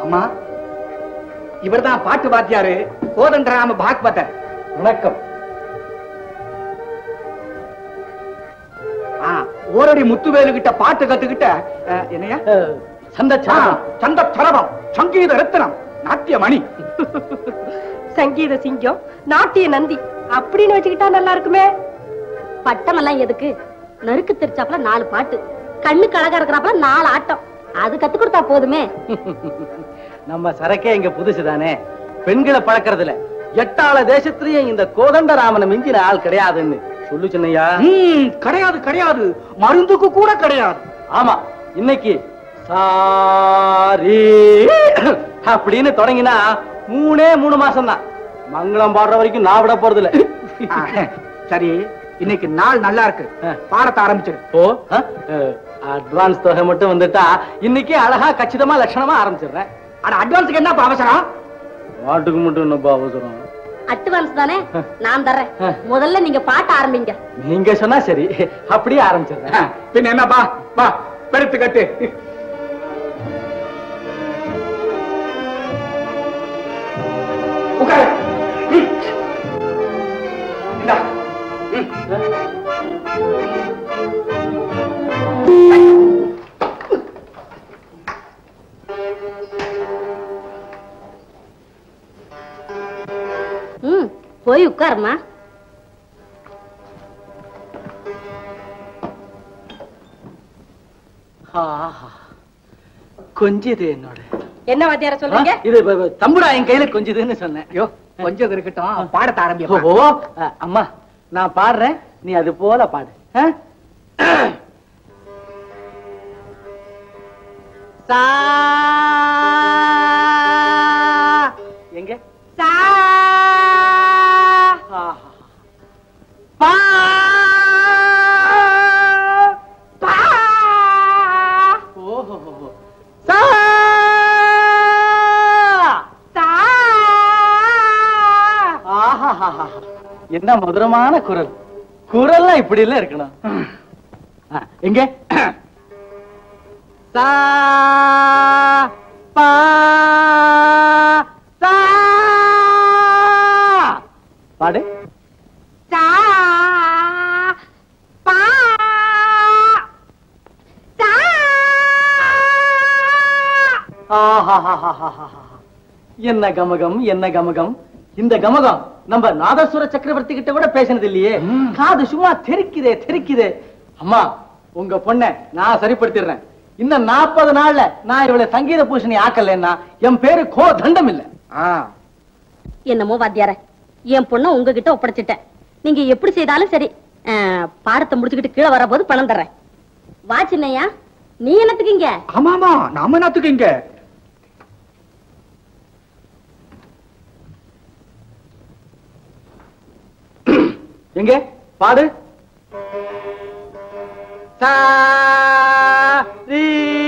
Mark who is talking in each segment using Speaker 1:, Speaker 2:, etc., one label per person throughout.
Speaker 1: அம்மா இவர்தான் பாட்டு வாத்தியாரு கோதண்டராம பாக்வதர்
Speaker 2: வணக்கம்
Speaker 1: ஆ, ஓரடி முத்துவேலு கிட்ட பாட்டு கத்துக்கிட்ட அஹ், என்னையா
Speaker 2: சந்த
Speaker 1: ஆ, சந்த சரவம் சங்கீத ரத்னம் நாட்டிய மணி
Speaker 3: சங்கீத சிங்கம் நாட்டிய நந்தி அப்படின்னு வச்சுக்கிட்டா நல்லா இருக்குமே
Speaker 4: பட்டமெல்லாம் எதுக்கு நறுக்கு தெரிச்சாப்புல நாலு பாட்டு கண்ணுக்கு அழகா இருக்கிறாப்புல நாலு ஆட்டம் அது கத்து கொடுத்தா போதுமே
Speaker 2: நம்ம சரக்கே இங்க புதுசுதானே பெண்களை பழக்கறதுல எட்டாள தேசத்திலயும் இந்த கோதண்டராமனை மிஞ்சின ஆள் கிடையாதுன்னு சொல்லு சின்னையா
Speaker 1: ம், கிடையாது கிடையாது மருந்துக்கு கூட கிடையாது
Speaker 2: ஆமா இன்னைக்கு சாரி அப்படின்னு தொடங்கினா மூணே மூணு மாசம் தான் மங்களம் பாடுற வரைக்கும் நான் விட போறது இல்ல
Speaker 1: ஆ, சரி இன்னைக்கு நாள் நல்லா இருக்கு பாடத்தை ஆரம்பிச்சிரு
Speaker 2: ஓ அட்வான்ஸ் தொகை மட்டும் வந்துட்டா இன்னைக்கு அழகா கச்சிதமா லட்சணமா ஆரம்பிச்சிடுறேன்
Speaker 1: அட அட்வான்ஸுக்கு என்ன அவசரம்
Speaker 2: மாட்டுக்கு மட்டும் என்னப்பா அவசரம்
Speaker 4: அட்வான்ஸ் தானே நான் தர்றேன் முதல்ல நீங்க பாட்ட ஆரம்பிங்க
Speaker 2: நீங்க சொன்னா சரி அப்படியே ஆரம்பிச்சிடுறேன்
Speaker 1: பின்ன என்ன பா பா பெருத்து கட்டு உட்காரு ம். இந்தா. ம்.
Speaker 4: ம் போய் உட்காருமா
Speaker 2: ஆஹா. கொஞ்சுது என்னோட
Speaker 3: என்ன வாத்தியார சொல்றீங்க
Speaker 2: ஆ, இது ப- ப- தம்புரா என் கையில கொஞ்சுதுன்னு சொன்னேன்
Speaker 1: ஐயோ கொஞ்சம் இருக்கட்டும் பாடத்தை ஆரம்பிப்பா
Speaker 2: ஓ அ, அம்மா நான் பாடுறேன் நீ அது போல பாடு ஆ? சா எங்க
Speaker 3: சா
Speaker 2: ஆஹா. பா
Speaker 3: பா
Speaker 2: ஓஹோ சா
Speaker 3: சா
Speaker 2: ஆஹாஹாஹா. என்ன மதுரமான குரல் குரல்லாம் இப்படி எல்லாம் இருக்கணும் ஆ, எங்க சா பா சா பாடு
Speaker 3: சா பா சா
Speaker 2: ஆஹாஹாஹாஹாஹா. என்ன கமகம் என்ன கமகம் இந்த கமகம் நம்ம நாதசுர சக்கரவர்த்தி கிட்ட கூட பேசினது இல்லையே காது சும்மா தெரிக்குதே தெரிக்குதே அம்மா உங்க பொண்ண நான் சரிப்படுத்திடுறேன் இன்னும் நாற்பது நாள்ல நான் இவளை சங்கீத பூஷணி ஆக்கலைன்னா என் பேரு கோ தண்டம் இல்ல
Speaker 4: என்னமோ வாத்தியார என் பொண்ணை உங்ககிட்ட ஒப்படைச்சிட்டேன் நீங்க எப்படி செய்தாலும் சரி அஹ், பாடத்தை முடிச்சுக்கிட்டு கீழே வரபோது பணம் தர்றேன் வா சின்னையா நீ என்னத்துக்கு இங்க
Speaker 1: ஆமாமா நாம என்னத்துக்கு இங்க
Speaker 2: எங்க பாடு சா ரீ.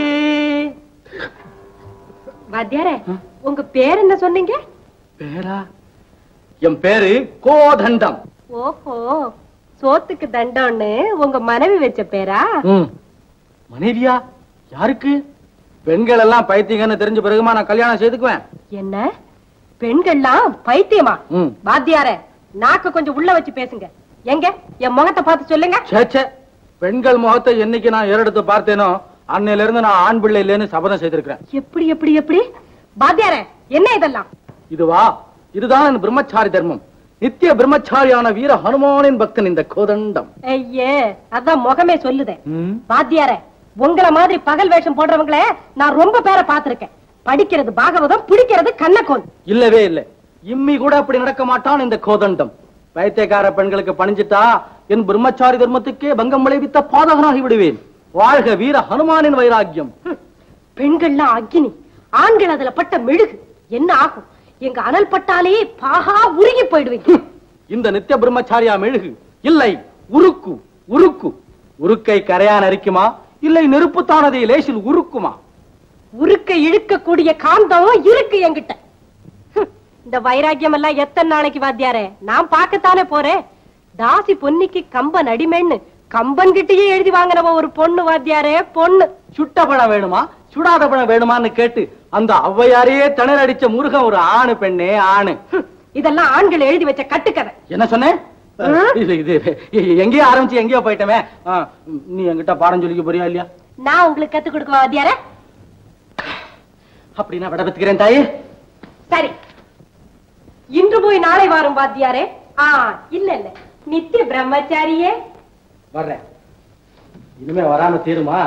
Speaker 3: வாத்தியாரே உங்க பேர் என்ன சொன்னீங்க
Speaker 2: பேரா என் பேரு கோதண்டம்
Speaker 3: ஓஹோ சோத்துக்கு தண்டம்னு உங்க மனைவி வச்ச பேரா
Speaker 2: ம். மனைவியா யாருக்கு பெண்கள் எல்லாம் பைத்தியங்கன்னு தெரிஞ்ச பிறகுமா நான் கல்யாணம் செய்துக்குவேன்
Speaker 3: என்ன பெண்கள்லாம் பைத்தியமா
Speaker 2: ம்.
Speaker 3: வாத்தியாரே நாக்கு கொஞ்சம் உள்ள வச்சு பேசுங்க எங்க என் முகத்தை பார்த்து சொல்லுங்க
Speaker 2: ச்சே, ச்சே. பெண்கள் முகத்தை என்னைக்கு நான் ஏறெடுத்து பார்த்தேனோ அன்னையில இருந்து நான் ஆண் பிள்ளை இல்லைன்னு சபதம் செய்திருக்கிறேன்
Speaker 3: எப்படி எப்படி எப்படி வாத்தியாரே என்ன இதெல்லாம்
Speaker 2: இதுவா இதுதான் என் பிரம்மச்சாரி தர்மம் நித்திய பிரம்மச்சாரியான வீர ஹனுமானின் பக்தன் இந்த கோதண்டம்
Speaker 3: ஐயே அதான் முகமே சொல்லுதே
Speaker 2: ம்.
Speaker 3: வாத்தியாரே உங்கள மாதிரி பகல் வேஷம் போடுறவங்கள நான் ரொம்ப பேரை பார்த்திருக்கேன் படிக்கிறது பாகவதம் பிடிக்கிறது கண்ணக்கோன்
Speaker 2: இல்லவே இல்லை இம்மி கூட அப்படி நடக்க மாட்டான் இந்த கோதண்டம் பைத்தியக்கார பெண்களுக்கு பணிஞ்சிட்டா என் பிரம்மச்சாரி தர்மத்துக்கே பங்கம் விளைவித்த பாதகனாகி விடுவேன் வாழ்க வீர ஹனுமானின் வைராக்கியம்
Speaker 3: பெண்கள்லாம் அக்கினி ஆண்கள் அதுல பட்ட மெழுகு என்ன ஆகும் எங்க அனல் பட்டாலே பாகா உருகி போயிடுவீங்க
Speaker 2: இந்த நித்திய பிரம்மச்சாரியா மெழுகு இல்லை உருக்கு உருக்கு உருக்கை கரையான் அரிக்குமா இல்லை நெருப்புத்தானதை லேசில் உருக்குமா
Speaker 3: உருக்க இழுக்கக்கூடிய காந்தம் இருக்கு என்கிட்ட ஹம், இந்த வைராக்கியம் எல்லாம் எத்தனை நாளைக்கு வாத்தியாரே நான் பார்க்கத்தானே போறேன் தாசி பொன்னிக்கு கம்பன் அடிமைன்னு கம்பன் கிட்டயே எழுதி வாங்கினவ ஒரு பொண்ணு வாத்தியாரே பொண்ணு
Speaker 2: சுட்ட பழம் வேணுமா சுடாத பழம் வேணுமான்னு கேட்டு அந்த ஔவையாரையே திணற அடிச்ச முருகன் ஒரு ஆணு பெண்ணே ஆணு
Speaker 3: ஹம், இதெல்லாம் ஆண்கள் எழுதி வச்ச கட்டுக்கதை
Speaker 2: என்ன சொன்னேன் இது இது எங்கேயோ ஆரம்பிச்சு எங்கேயோ போயிட்டமே ஆ, நீ என்கிட்ட பாடம் சொல்லிக்க போறியா இல்லையா
Speaker 3: நான் உங்களுக்கு கத்து கொடுக்கவா வாத்தியார
Speaker 2: அப்படின்னா விட பெத்துக்கிறேன் தாயே
Speaker 3: சரி இன்று போய் நாளை வாரும் வாத்தியாரே ஆ இல்ல இல்ல நித்திய பிரம்மச்சாரியே
Speaker 2: வர்றேன் இனிமே வராம தீருமா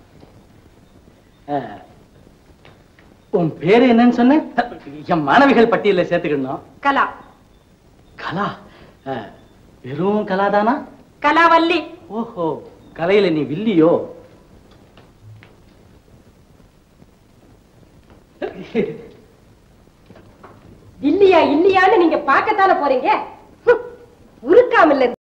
Speaker 2: ஆ, உன் பேரு என்னன்னு சொன்ன என் மாணவிகள் பட்டியல சேர்த்துக்கணும்
Speaker 3: கலா
Speaker 2: கலா ஆ, வெறும் கலாதானா
Speaker 3: கலாவல்லி
Speaker 2: ஓஹோ கலையில நீ வில்லியோ
Speaker 3: இல்லையா இல்லையான்னு நீங்க பார்க்கத்தானே போறீங்க ஹம், உருக்காமல்